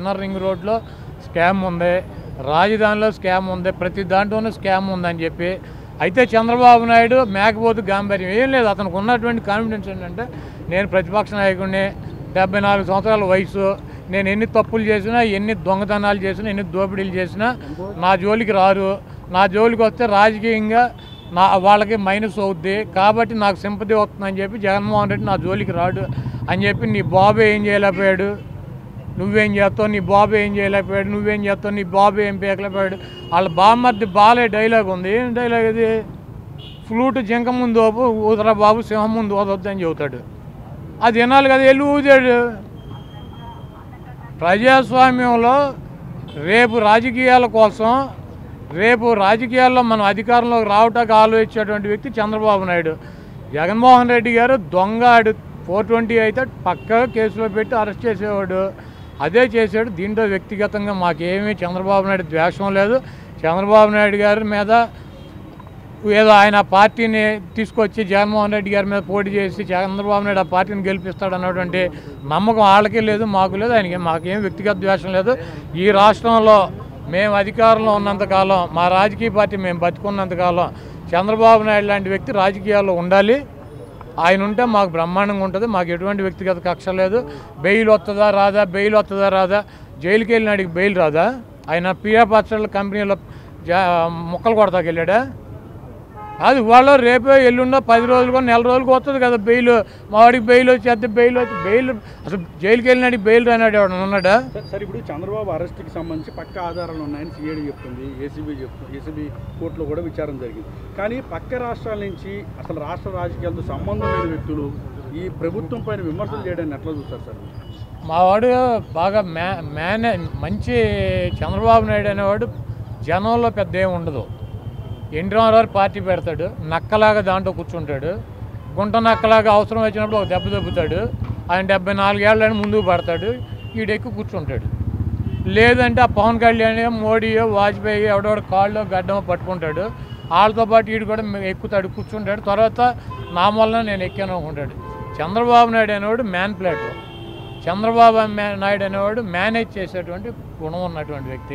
inner ring రోడ్లో scam ఉంది రాజధానిలో స్కామ్ ఉంది ప్రతి దాంట్లోనూ స్కామ్ ఉందని చెప్పి అయితే చంద్రబాబు నాయుడు మేకపోతు గాంభీర్యం ఏం లేదు అతనికి ఉన్నటువంటి కాన్ఫిడెన్స్ ఏంటంటే నేను ప్రతిపక్ష నాయకుడిని డెబ్బై నాలుగు సంవత్సరాల వయసు నేను ఎన్ని తప్పులు చేసినా ఎన్ని దొంగతనాలు చేసినా ఎన్ని దోపిడీలు చేసినా నా జోలికి రారు నా జోలికి వస్తే రాజకీయంగా నా వాళ్ళకి మైనస్ అవుద్ది కాబట్టి నాకు సింపతి వస్తుందని చెప్పి జగన్మోహన్ రెడ్డి నా జోలికి రాడు అని చెప్పి నీ బాబు ఏం చేయలేకపోయాడు నువ్వేం చేస్తావు నీ బాబు ఏం చేయలేకపోయాడు నువ్వేం చేస్తావు నీ బాబు ఏం పీకలేకపోయాడు వాళ్ళ బామ్మర్ది బాలే డైలాగ్ ఉంది ఏం డైలాగ్ ఇది ఫ్లూట్ జింక ముందు ఓపు ఊదరా బాబు సింహం ముందు ఓదొద్దని చెబుతాడు అది వినాలి కదా వెళ్ళి ఊదాడు ప్రజాస్వామ్యంలో రేపు రాజకీయాల కోసం రేపు రాజకీయాల్లో మనం అధికారంలోకి రావటానికి ఆలోచించేటువంటి వ్యక్తి చంద్రబాబు నాయుడు జగన్మోహన్ రెడ్డి గారు దొంగ ఆడు ఫోర్ ట్వంటీ అయితే పక్కగా కేసులో పెట్టి అరెస్ట్ చేసేవాడు అదే చేశాడు దీంట్లో వ్యక్తిగతంగా మాకేమీ చంద్రబాబు నాయుడు ద్వేషం లేదు చంద్రబాబు నాయుడు గారి మీద ఏదో ఆయన పార్టీని తీసుకొచ్చి జగన్మోహన్ రెడ్డి గారి మీద పోటీ చేసి చంద్రబాబు నాయుడు ఆ పార్టీని గెలిపిస్తాడు అన్నటువంటి నమ్మకం వాళ్ళకి లేదు మాకు లేదు ఆయనకి మాకేం వ్యక్తిగత ద్వేషం లేదు ఈ రాష్ట్రంలో మేము అధికారంలో ఉన్నంతకాలం మా రాజకీయ పార్టీ మేము బతుకున్నంతకాలం చంద్రబాబు నాయుడు లాంటి వ్యక్తి రాజకీయాల్లో ఉండాలి ఆయన ఉంటే మాకు బ్రహ్మాండంగా ఉంటుంది మాకు ఎటువంటి వ్యక్తిగత కక్ష లేదు బెయిల్ వస్తుందా రాదా బెయిల్ వస్తుందా రాదా జైలుకి వెళ్ళినాడికి బెయిల్ రాదా ఆయన పియా పచ్చళ్ళ కంపెనీలో జా ముక్కలు కొడతాకి వెళ్ళాడా అది వాళ్ళు రేపే ఎల్లుండో పది రోజులుగా నెల రోజులకు వస్తుంది కదా బెయిల్ మా వాడికి బెయిల్ వచ్చేస్తే బెయిల్ వచ్చి బెయిల్ అసలు జైలుకి వెళ్ళినాడు బెయిల్ రానాడు ఎవడన్నా ఉన్నాడా సార్ సార్ ఇప్పుడు చంద్రబాబు అరెస్ట్కి సంబంధించి పక్క ఆధారాలు ఉన్నాయని సిఐడి చెప్తుంది ఏసీబీ చెప్తుంది ఏసీబీ కోర్టులో కూడా విచారణ జరిగింది కానీ పక్క రాష్ట్రాల నుంచి అసలు రాష్ట్ర రాజకీయాలతో సంబంధం లేని వ్యక్తులు ఈ ప్రభుత్వం పైన విమర్శలు చేయడాన్ని ఎట్లా చూస్తారు సార్ మా వాడు బాగా మ్యా మేనే మంచి చంద్రబాబు నాయుడు అనేవాడు జనంలో పెద్ద ఏమి ఉండదు ఎన్టీ రామారావు పార్టీ పెడతాడు నక్కలాగా దాంట్లో కూర్చుంటాడు గుంట నక్కలాగా అవసరం వచ్చినప్పుడు ఒక దెబ్బ దెబ్బతాడు ఆయన డెబ్బై నాలుగేళ్ళని ముందుకు పడతాడు ఈడెక్కి కూర్చుంటాడు లేదంటే ఆ పవన్ కళ్యాణ్ మోడీయో వాజ్పేయి ఎవడెవడ కాళ్ళు గడ్డమో పట్టుకుంటాడు వాళ్ళతో పాటు వీడు కూడా ఎక్కుతాడు కూర్చుంటాడు తర్వాత నా వల్ల నేను ఎక్కాను అనుకుంటాడు చంద్రబాబు నాయుడు అనేవాడు మ్యాన్ ప్లేటర్ చంద్రబాబు మే- నాయుడు అనేవాడు మేనేజ్ చేసేటువంటి గుణం ఉన్నటువంటి వ్యక్తి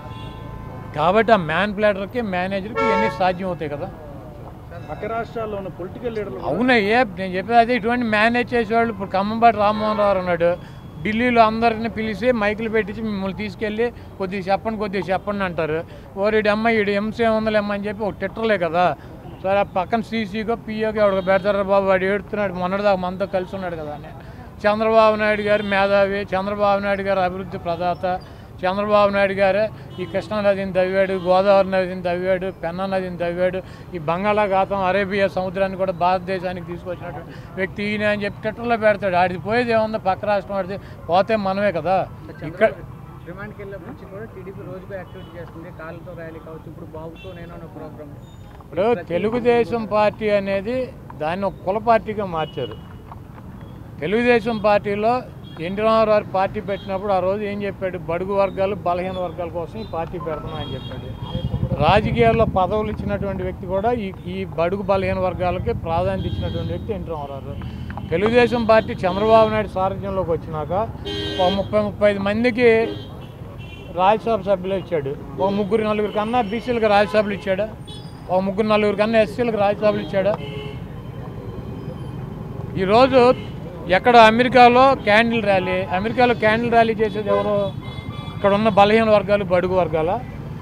కాబట్టి ఆ మ్యాన్ ప్లేటర్కి మేనేజర్కి ఇవన్నీ సాధ్యం అవుతాయి కదా పక్క రాష్ట్రాల్లో ఉన్న పొలిటికల్ లీడర్లు అవునయ్యే నేను చెప్పేది అదే ఇటువంటి మేనేజ్ చేసేవాళ్ళు ఇప్పుడు ఖమ్మంపాటి రామ్మోహన్ రావు ఉన్నాడు ఢిల్లీలో అందరిని పిలిచి మైకులు పెట్టించి మిమ్మల్ని తీసుకెళ్ళి కొద్దిగా చెప్పండి కొద్దిగా చెప్పండి అంటారు ఓరిడి అమ్మ ఈడు ఎంసీ వందలేమ్మ అని చెప్పి ఒక తిట్టలే కదా సరే ఆ పక్కన సీసీగో పియోకి ఎవరికి పెడతారా బాబు వాడు ఏడుతున్నాడు మొన్నటిదాకా మనతో కలిసి ఉన్నాడు కదా అని చంద్రబాబు నాయుడు గారు మేధావి చంద్రబాబు నాయుడు గారు అభివృద్ధి ప్రదాత చంద్రబాబు నాయుడు గారే ఈ కృష్ణా నదిని తవ్వాడు గోదావరి నదిని తవ్వాడు పెన్నా నదిని తవ్వాడు ఈ బంగాళాఖాతం అరేబియా సముద్రాన్ని కూడా భారతదేశానికి తీసుకొచ్చినటువంటి వ్యక్తి ఈయన అని చెప్పి ట్విట్టర్లో పెడతాడు ఆడిది పోయేది ఏముందో పక్క రాష్ట్రం ఆడిది పోతే మనమే కదా ఇక్కడ రిమాండ్కి వెళ్ళినప్పటి నుంచి కూడా టీడీపీ రోజుగా యాక్టివిటీ చేస్తుంది కాళ్ళతో ర్యాలీ కావచ్చు ఇప్పుడు బాబుతో నేను అన్న ప్రోగ్రామ్ ఇప్పుడు తెలుగుదేశం పార్టీ అనేది దాన్ని ఒక కుల పార్టీగా మార్చారు తెలుగుదేశం పార్టీలో ఎన్టీ రామారావు పార్టీ పెట్టినప్పుడు ఆ రోజు ఏం చెప్పాడు బడుగు వర్గాలు బలహీన వర్గాల కోసం ఈ పార్టీ పెడుతున్నా అని చెప్పాడు రాజకీయాల్లో పదవులు ఇచ్చినటువంటి వ్యక్తి కూడా ఈ ఈ బడుగు బలహీన వర్గాలకి ప్రాధాన్యత ఇచ్చినటువంటి వ్యక్తి ఎన్టీ రామారావు తెలుగుదేశం పార్టీ చంద్రబాబు నాయుడు సారథ్యంలోకి వచ్చినాక ఒక ముప్పై ముప్పై ఐదు మందికి రాజ్యసభ సభ్యులు ఇచ్చాడు ఒక ముగ్గురు నలుగురు కన్నా బీసీలకు రాజ్యసభలు ఇచ్చాడా ఒక ముగ్గురు నలుగురు కన్నా ఎస్సీలకు రాజ్యసభలు ఇచ్చాడా ఈరోజు ఎక్కడ అమెరికాలో క్యాండిల్ ర్యాలీ అమెరికాలో క్యాండిల్ ర్యాలీ చేసేది ఎవరు ఇక్కడ ఉన్న బలహీన వర్గాలు బడుగు వర్గాల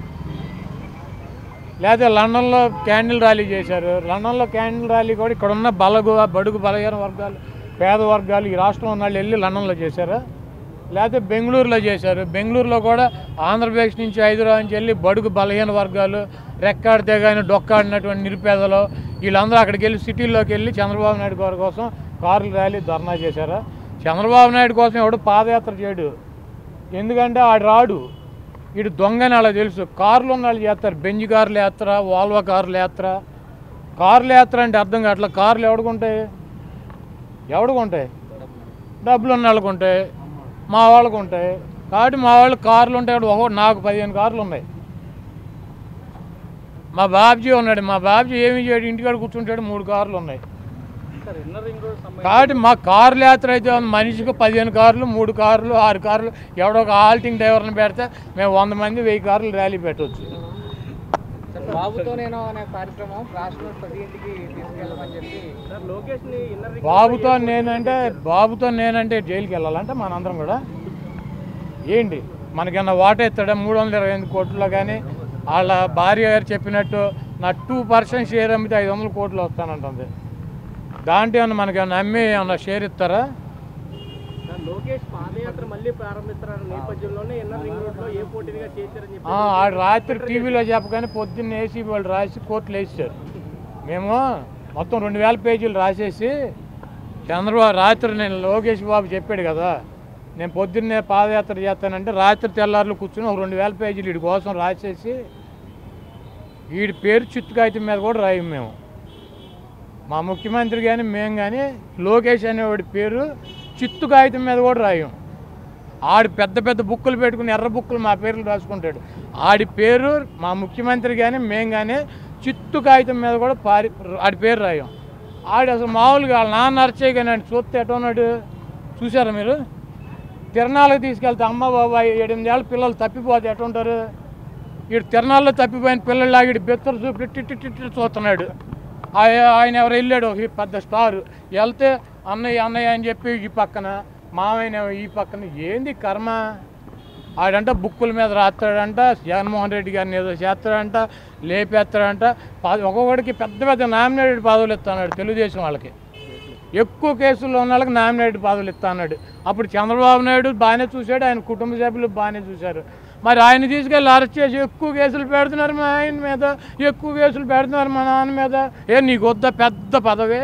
లేదా లండన్లో క్యాండిల్ ర్యాలీ చేశారు లండన్లో క్యాండిల్ ర్యాలీ కూడా ఇక్కడ ఉన్న బలగు బడుగు బలహీన వర్గాలు పేద వర్గాలు ఈ రాష్ట్రం ఉన్న వాళ్ళు వెళ్ళి లండన్లో చేశారా లేకపోతే బెంగళూరులో చేశారు బెంగళూరులో కూడా ఆంధ్రప్రదేశ్ నుంచి హైదరాబాద్ నుంచి వెళ్ళి బడుగు బలహీన వర్గాలు రెక్కాడితే కానీ డొక్కాడినటువంటి నిరుపేదలు వీళ్ళందరూ అక్కడికి వెళ్ళి సిటీల్లోకి వెళ్ళి చంద్రబాబు నాయుడు గారి కోసం కార్లు ర్యాలీ ధర్నా చేశారా చంద్రబాబు నాయుడు కోసం ఎవడు పాదయాత్ర చేయడు ఎందుకంటే ఆడు రాడు వీడు దొంగని అలా తెలుసు కార్లు ఉన్న వాళ్ళు చేస్తారు బెంజ్ కార్లు యాత్ర వాల్వా కార్లు యాత్ర కార్లు యాత్ర అంటే అర్థం కావట్లే కార్లు ఎవడుకుంటాయి ఎవడుకుంటాయి డబ్బులు ఉన్న వాళ్ళకు ఉంటాయి మా వాళ్ళకు ఉంటాయి కాబట్టి మా వాళ్ళు కార్లు ఉంటాయి కాబట్టి ఒక నాకు పదిహేను కార్లు ఉన్నాయి మా బాబ్జీ ఉన్నాడు మా బాబ్జీ ఏమి చేయడు ఇంటికాడ కూర్చుంటాడు మూడు కార్లు ఉన్నాయి సార్ ఇన్నర్ రింగ్ రోడ్ సంబంధించి కాబట్టి మా కార్ల యాత్ర అయితే మనిషికి పదిహేను కార్లు మూడు కార్లు ఆరు కార్లు ఎవడో ఒక ఆల్టింగ్ డ్రైవర్ని పెడితే మేము వంద మంది వెయ్యి కార్లు ర్యాలీ పెట్టవచ్చు సార్ బాబుతో నేను అనే కార్యక్రమం రాష్ట్రంలో ప్రతి ఇంటికి తీసుకెళ్ళమని చెప్పి సార్ లోకేష్ ని ఇన్నర్ రింగ్ బాబుతో నేనంటే బాబుతో నేనంటే జైలుకి వెళ్ళాలంటే మనందరం కూడా ఏంటి మనకన్నా వాట ఎత్తాడా మూడు వందల ఇరవై ఎనిమిది కోట్లలో కానీ వాళ్ళ భార్య గారు చెప్పినట్టు నా టూ పర్సెంట్ షేర్ అమ్మితే ఐదు వందల కోట్లు వస్తానంటుంది దాంట్లో ఏమన్నా మనకి ఏమన్నా అమ్మి ఏమన్నా షేర్ ఇస్తారా సార్ లోకేష్ పాదయాత్ర మళ్ళీ ప్రారంభిస్తున్న నేపథ్యంలోనే ఇన్నర్ రింగ్ రోడ్ లో ఏ పోటీగా చేశారని చెప్పి ఆ, ఆడు రాత్రి టీవీలో చెప్పగానే పొద్దున్న ఏసీ వాళ్ళు రాసి కోర్టులు వేసారు మేము మొత్తం రెండు వేల పేజీలు రాసేసి చంద్రబాబు రాత్రి నేను లోకేష్ బాబు చెప్పాడు కదా నేను పొద్దున్నే పాదయాత్ర చేస్తానంటే రాత్రి తెల్లారులు కూర్చుని ఒక రెండు వేల పేజీలు వీడి కోసం రాసేసి వీడి పేరు చిత్తు కాగితం మీద కూడా రాయం మేము మా ముఖ్యమంత్రి కానీ మేము కానీ లోకేష్ అనేవాడి పేరు చిత్తు కాగితం మీద కూడా రాయం ఆడు పెద్ద పెద్ద బుక్కులు పెట్టుకుని ఎర్ర బుక్కులు మా పేర్లు రాసుకుంటాడు ఆడి పేరు మా ముఖ్యమంత్రి కానీ మేము కానీ చిత్తు కాగితం మీద కూడా పారి ఆడి పేరు రాయం ఆడు అసలు మామూలుగా వాళ్ళ నాన్న అరచే కానీ ఆయన చూస్తే ఎటు ఉన్నాడు చూసారా మీరు తిరణాలకు తీసుకెళ్తే అమ్మ బాబాయ్ ఏడెనిమిదేళ్ళ పిల్లలు తప్పిపోతే ఎటు ఉంటారు వీడు తిరణాల్లో తప్పిపోయిన పిల్లలు వీడు బెత్తరు చూపి టిట్టి టిట్టి చూస్తున్నాడు ఆయ- ఆయన ఎవరు వెళ్ళాడు ఒక పెద్ద స్టార్ వెళ్తే అన్నయ్య అన్నయ్య అని చెప్పి ఈ పక్కన మామయ్య ఈ పక్కన ఏంది కర్మ ఆడంట బుక్కుల మీద రాస్తాడంట జగన్మోహన్ రెడ్డి గారిని ఏదో చేస్తాడంట లేపేస్తాడంట ప- ఒక్కొక్కడికి పెద్ద పెద్ద నామినేటెడ్ పదవులు ఇస్తున్నాడు తెలుగుదేశం వాళ్ళకి ఎక్కువ కేసుల్లో ఉన్న వాళ్ళకి నామినేటెడ్ పదవులు ఇస్తా అన్నాడు అప్పుడు చంద్రబాబు నాయుడు బాగానే చూశాడు ఆయన కుటుంబ సభ్యులు బాగానే చూశారు మరి ఆయన తీసుకెళ్ళి అరెస్ట్ చేసి ఎక్కువ కేసులు పెడుతున్నారు మా ఆయన మీద ఎక్కువ కేసులు పెడుతున్నారు మా నాన్న మీద ఏ నీకు వద్ద పెద్ద పదవి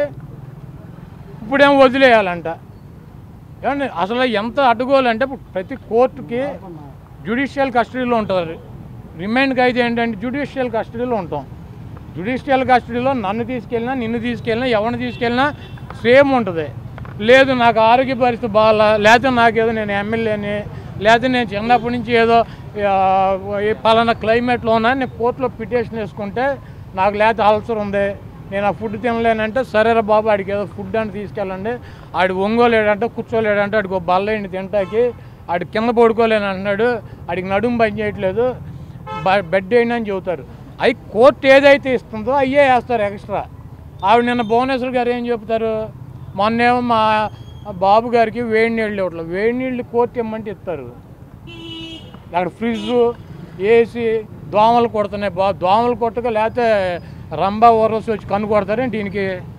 ఇప్పుడేం వదిలేయాలంట ఏమండి అసలు ఎంత అడ్డుకోవాలంటే ఇప్పుడు ప్రతి కోర్టుకి జ్యుడిషియల్ కస్టడీలో ఉంటారు రిమైండ్కి అయితే ఏంటంటే జ్యుడిషియల్ కస్టడీలో ఉంటాం జ్యుడిషియల్ కస్టడీలో నన్ను తీసుకెళ్ళినా నిన్ను తీసుకెళ్ళినా ఎవరిని తీసుకెళ్ళినా సేమ్ ఉంటుంది లేదు నాకు ఆరోగ్య పరిస్థితి బాగాలా లేకపోతే నాకేదో నేను ఎమ్మెల్యేని లేకపోతే నేను చిన్నప్పటి నుంచి ఏదో ఆ, ఈ పలానా క్లైమేట్లో ఉన్నా నేను కోర్టులో పిటిషన్ వేసుకుంటే నాకు లేకపోతే అల్సర్ ఉంది నేను ఆ ఫుడ్ తినలేనంటే సరేరా బాబు ఆడికి ఏదో ఫుడ్ అని తీసుకెళ్ళండి ఆడు ఒంగోలేడంటే కూర్చోలేడంటే ఆడికి ఒక బల్లేండి తింటాకి ఆడు కింద పడుకోలేను అంటున్నాడు ఆడికి నడుము పని చేయట్లేదు బ- బెడ్ వేయండి అని చెబుతారు అవి కోర్టు ఏదైతే ఇస్తుందో అయ్యే వేస్తారు ఎక్స్ట్రా ఆవిడ నిన్న భువనేశ్వర్ గారు ఏం చెప్తారు మొన్నేమో మా బాబు గారికి వేడి నీళ్ళు ఇవ్వట్లేదు వేడి నీళ్ళు కోర్టు ఇమ్మంటే ఇస్తారు అక్కడ ఫ్రిడ్జ్ ఏసీ దోమలు కొడుతున్నాయి బా దోమలు కొట్టక లేకపోతే రంబా ఊరసి వచ్చి కన్ను కొడతారేంటి దీనికి